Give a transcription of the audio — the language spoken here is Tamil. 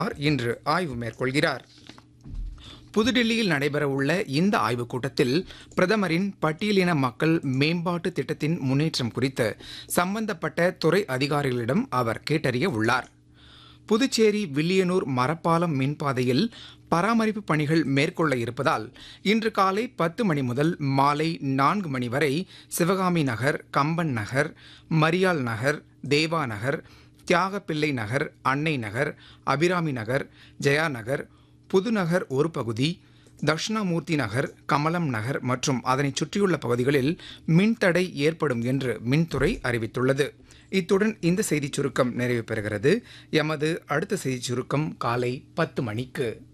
இன்று ஆய்வு மேற்கொள்கிறார் புதுடில்லியில் நடைபெறவுள்ள இந்த ஆய்வுக் கூட்டத்தில் பிரதமரின் பட்டியலின மக்கள் மேம்பாட்டு திட்டத்தின் முன்னேற்றம் குறித்து சம்பந்தப்பட்ட துறை அதிகாரிகளிடம் அவர் கேட்டறிய உள்ளார் புதுச்சேரி வில்லியனூர் மரப்பாலம் மின்பாதையில் பராமரிப்பு பணிகள் மேற்கொள்ள இருப்பதால் இன்று காலை பத்து மணி முதல் மாலை நான்கு மணி வரை சிவகாமி நகர் கம்பன் நகர் மரியாள் நகர் தேவா நகர் தியாகப்பிள்ளை நகர் அன்னை நகர் அபிராமி நகர் ஜெயா நகர் புதுநகர் ஒரு பகுதி தட்சிணாமூர்த்தி நகர் கமலம் நகர் மற்றும் அதனைச் சுற்றியுள்ள பகுதிகளில் மின்தடை ஏற்படும் என்று மின்துறை அறிவித்துள்ளது இத்துடன் இந்த செய்திச் சுருக்கம் நிறைவு பெறுகிறது எமது அடுத்த செய்திச் சுருக்கம் காலை பத்து மணிக்கு